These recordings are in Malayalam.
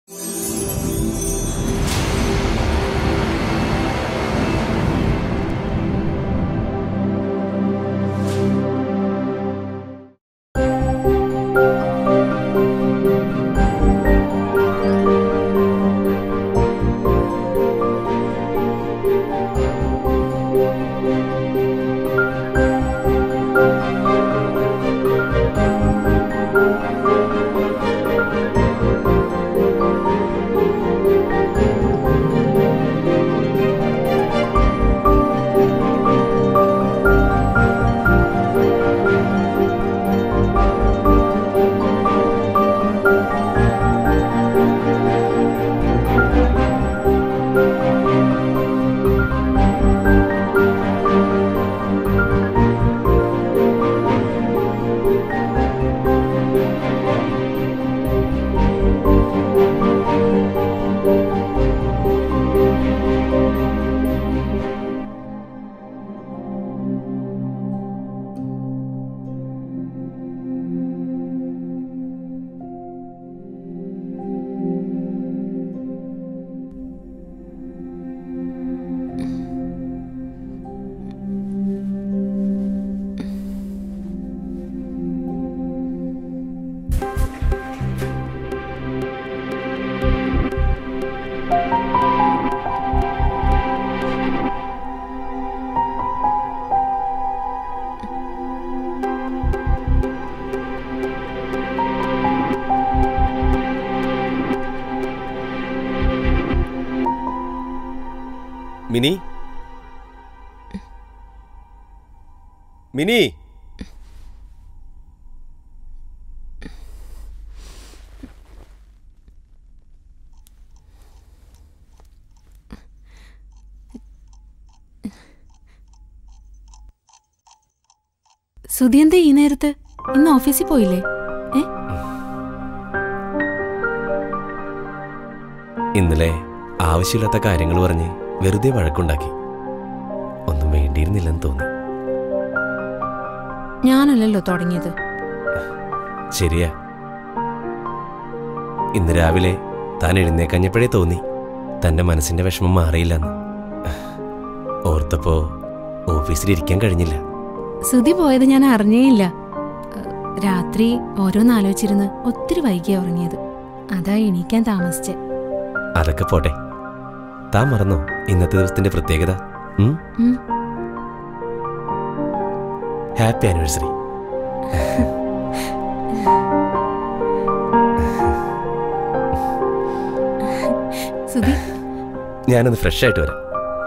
മിനി മിനി സുധി എന്താ ഈ നേരത്ത് ഇന്ന് ഓഫീസിൽ പോയില്ലേ ഏ ഇന്നലെ ആവശ്യമില്ലാത്ത കാര്യങ്ങൾ പറഞ്ഞ് വെറുതെ വഴക്കുണ്ടാക്കി ഒന്നും വേണ്ടിയിരുന്നില്ലെന്ന് തോന്നി ഞാനല്ലല്ലോ തുടങ്ങിയത് ശരിയാ ഇന്ന് രാവിലെ താൻ എഴുന്നേക്കഞ്ഞപ്പോഴേ തോന്നി തന്റെ മനസ്സിന്റെ വിഷമം മാറിയില്ലെന്ന് ഓർത്തപ്പോ ഓഫീസിലിരിക്കാൻ കഴിഞ്ഞില്ല സുധി പോയത് ഞാൻ അറിഞ്ഞേയില്ല ഏഹ്, രാത്രി ഓരോന്നാലോചിച്ചിരുന്ന് ഒത്തിരി വൈകിയ ഉറങ്ങിയത് അതാ എണീക്കാൻ താമസിച്ചെ അതൊക്കെ പോട്ടെ താൻ മറന്നോ ഇന്നത്തെ ദിവസത്തിന്റെ പ്രത്യേകത ഉം? ഉം. ഹാപ്പി ആനിവേഴ്സറി സുധി ഞാനൊന്ന് ഫ്രഷ് ആയിട്ട് വരാം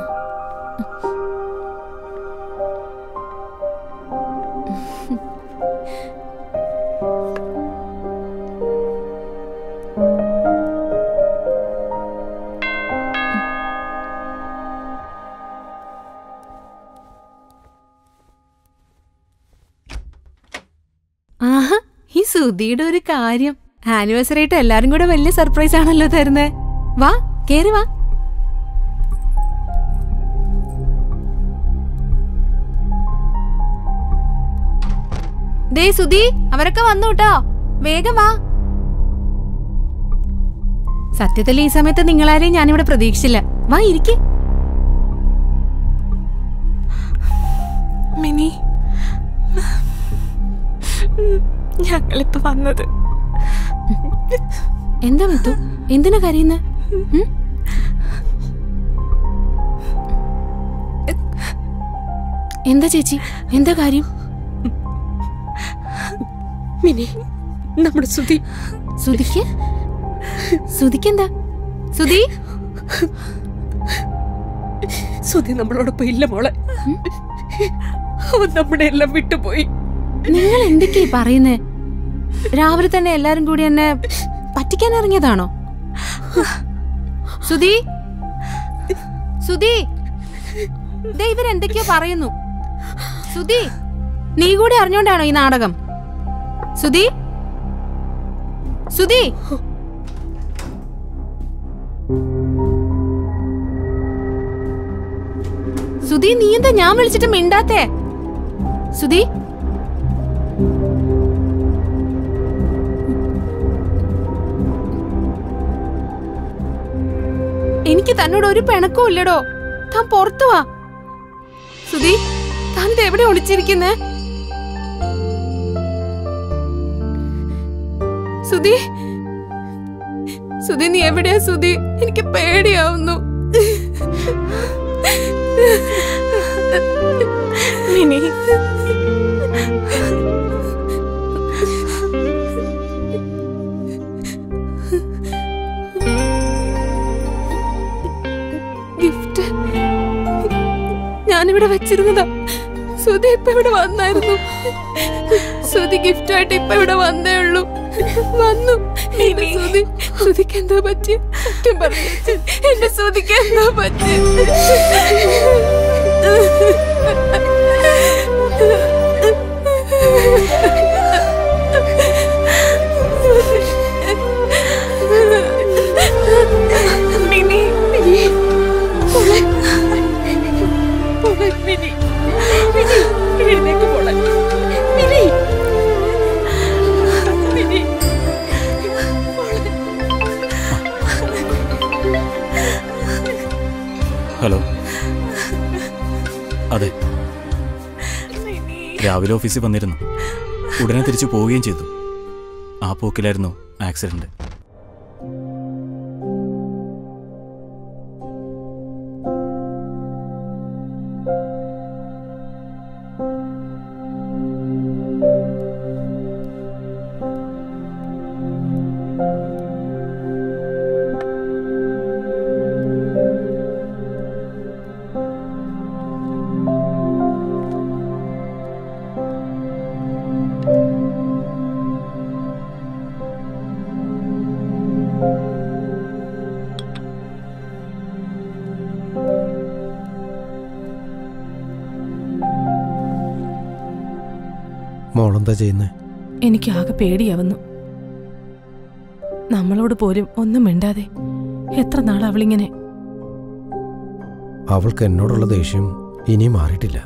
ആഹാ ഈ സുധിയുടെ ഒരു കാര്യം ആനിവേഴ്സറി ആയിട്ട് എല്ലാരും കൂടെ വലിയ സർപ്രൈസ് ആണല്ലോ തരുന്നേ വാ കേറി വാ ദേ സുധി അവരൊക്കെ വന്നു കേട്ടോ വേഗം വാ സത്യത്തിൽ ഈ സമയത്ത് നിങ്ങളാരെയും ഞാനിവിടെ പ്രതീക്ഷിച്ചില്ല വാ ഇരിക്കെ മിനി ഞങ്ങളിപ്പോ വന്നത് എന്താ മുത്തു എന്തിനാ കരയുന്നെ ഉം? എന്താ ചേച്ചി എന്താ കാര്യം മിനി നമ്മുടെ സുധി സുധിക്ക് സുധിക്ക് എന്താ സുധി സുധി നമ്മളോടൊപ്പം ഇല്ല മോളെ അവൻ നമ്മുടെ എല്ലാം വിട്ടുപോയി നിങ്ങൾ എന്തൊക്കെയാ പറയുന്നേ രാവിലെ തന്നെ എല്ലാരും കൂടി എന്നെ പറ്റിക്കാൻ ഇറങ്ങിയതാണോ സുധി സുധി ദേ ഇവരെന്തൊക്കെയോ പറയുന്നു സുധി നീ കൂടി അറിഞ്ഞോണ്ടാണോ ഈ നാടകം സുധി സുധി സുധി നീ എന്താ ഞാൻ വിളിച്ചിട്ട് മിണ്ടാത്തേ സുധി എനിക്ക് തന്നോട് ഒരു പിണക്കവും ഇല്ലടോ താൻ പുറത്തു വാ സുധി താൻ ഇത് എവിടെ ഒളിച്ചിരിക്കുന്നേ സുധി സുധി നീ എവിടെയാ സുധി എനിക്ക് പേടിയാവുന്നു മിനി ഗിഫ്റ്റ് ഞാനിവിടെ വെച്ചിരുന്നതാ സുധി ഇപ്പൊ ഇവിടെ വന്നായിരുന്നു സുധി ഗിഫ്റ്റ് ആയിട്ട് ഇപ്പൊ ഇവിടെ വന്നേ ഉള്ളൂ വന്നു എന്റെ സുധി സുധിക്ക് എന്താ പറ്റി സത്യം പറഞ്ഞു എന്റെ സുധിക്ക് എന്താ പറ്റി മിനി മിനി മോളെ മോളെ മിനി മിനി എഴുന്നേക്ക് മോളെ മിനി മിനി ഹലോ അതെ രാവിലെ ഓഫീസിൽ വന്നിരുന്നു ഉടനെ തിരിച്ചു പോവുകയും ചെയ്തു ആ പോക്കിലായിരുന്നു ആക്സിഡന്റ് മോളെന്താ ചെയ്യുന്നേ എനിക്ക് ആകെ പേടിയാവുന്നു നമ്മളോട് പോലും ഒന്നും മിണ്ടാതെ എത്ര നാൾ അവളിങ്ങനെ അവൾക്ക് എന്നോടുള്ള ദേഷ്യം ഇനിയും മാറിയിട്ടില്ല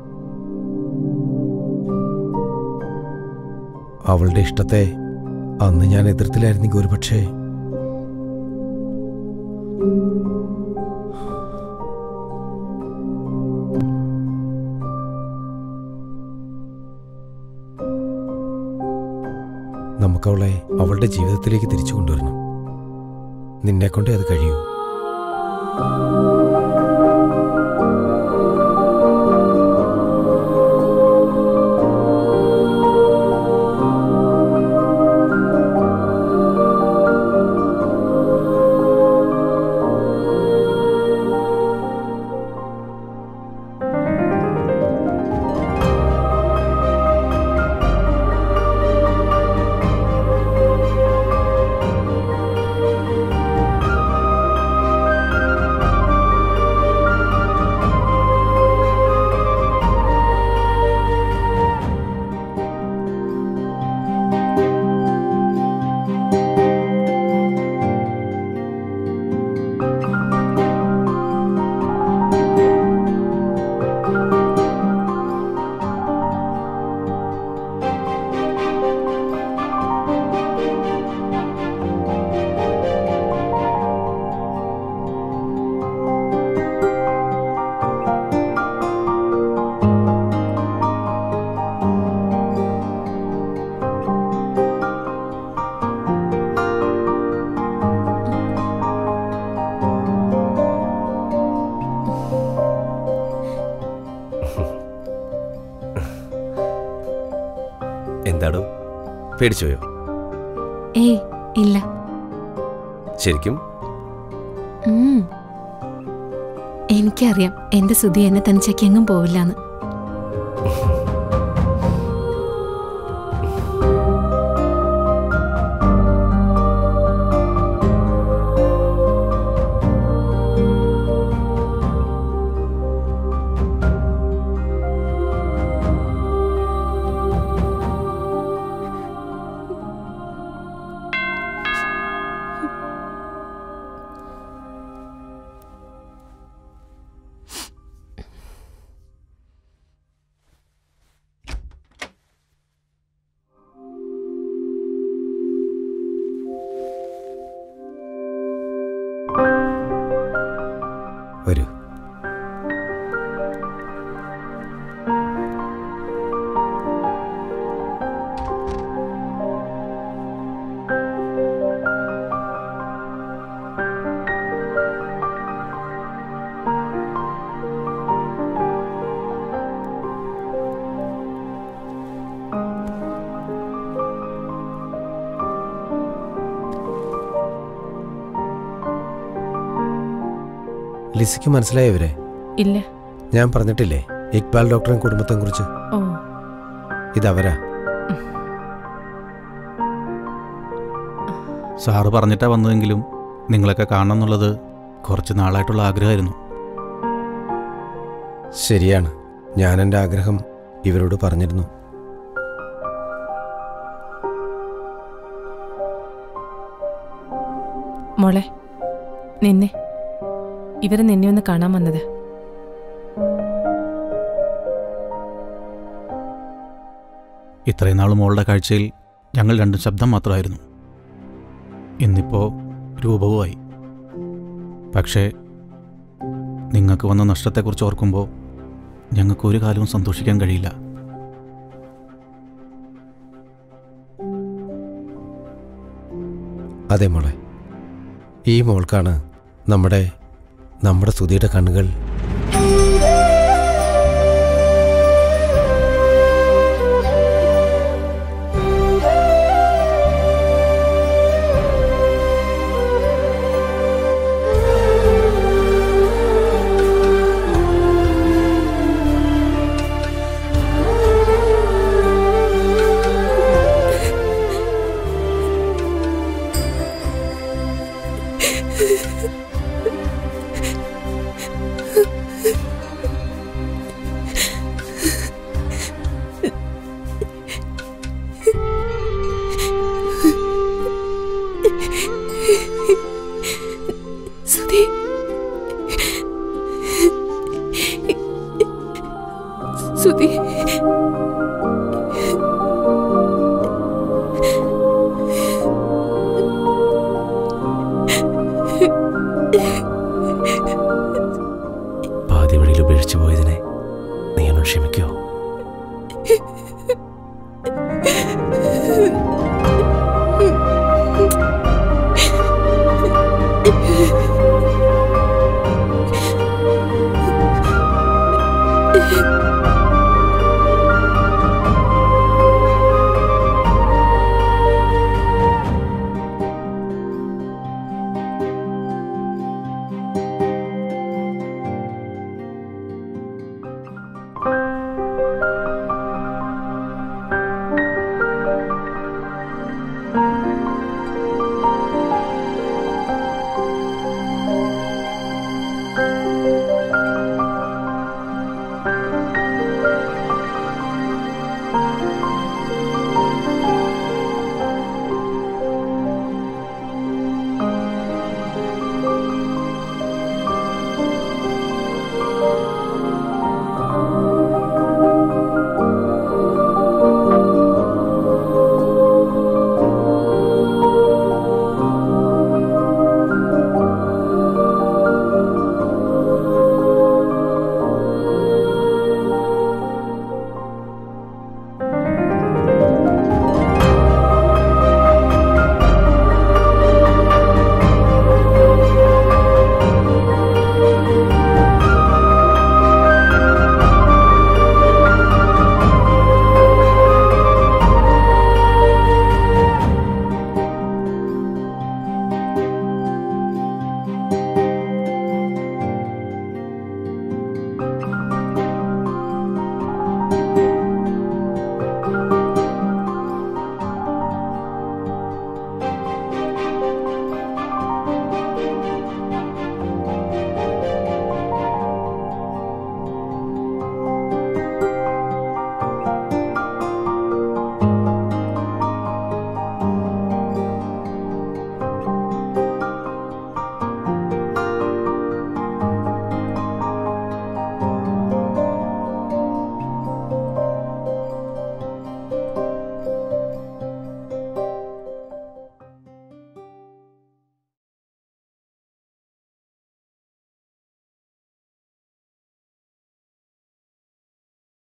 അവളുടെ ഇഷ്ടത്തെ അന്ന് ഞാൻ എതിർത്തിലായിരുന്നെങ്കിൽ ഒരുപക്ഷേ നമുക്കവളെ അവളുടെ ജീവിതത്തിലേക്ക് തിരിച്ചു കൊണ്ടുവരണം നിന്നെക്കൊണ്ടേ അത് കഴിയൂ എന്താടോ പേടിച്ചോയോ ഏയ് ഇല്ല ശരിക്കും ഉം. എനിക്കറിയാം എന്റെ സുധി എന്നെ തനിച്ചേക്ക് എങ്ങും പോവില്ലാന്ന് ലിസിക്ക് മനസ്സിലായോ ഇവരെ ഇല്ല ഞാൻ പറഞ്ഞിട്ടില്ലേ ഇക്ബാൽ ഡോക്ടറും കുടുംബത്തെ കുറിച്ച് ഓ ഇതവരാ സാറ് പറഞ്ഞിട്ടാ വന്നതെങ്കിലും നിങ്ങളൊക്കെ കാണണം എന്നുള്ളത് കുറച്ച് നാളായിട്ടുള്ള ആഗ്രഹമായിരുന്നു ശരിയാണ് ഞാൻ എൻ്റെ ആഗ്രഹം ഇവരോട് പറഞ്ഞിരുന്നു മോളെ നിന്നെ ഇവര് നിന്നെ ഒന്ന് കാണാൻ വന്നത് ഇത്രയും നാൾ മോളുടെ കാഴ്ചയിൽ ഞങ്ങൾ രണ്ടും ശബ്ദം മാത്രമായിരുന്നു ഇന്നിപ്പോൾ രൂപവുമായി പക്ഷേ നിങ്ങൾക്ക് വന്ന നഷ്ടത്തെക്കുറിച്ച് ഓർക്കുമ്പോൾ ഞങ്ങൾക്ക് ഒരു കാലവും സന്തോഷിക്കാൻ കഴിയില്ല അതെ മോളെ ഈ മോൾക്കാണ് നമ്മുടെ നമ്മുടെ സ്തുതിയുടെ കണ്ണുകൾ സുധി സുധി പാതി വഴിയിൽ ഉപേക്ഷിച്ചു പോയതിനെ നീ എന്നോട് ക്ഷമിക്കോ സുധി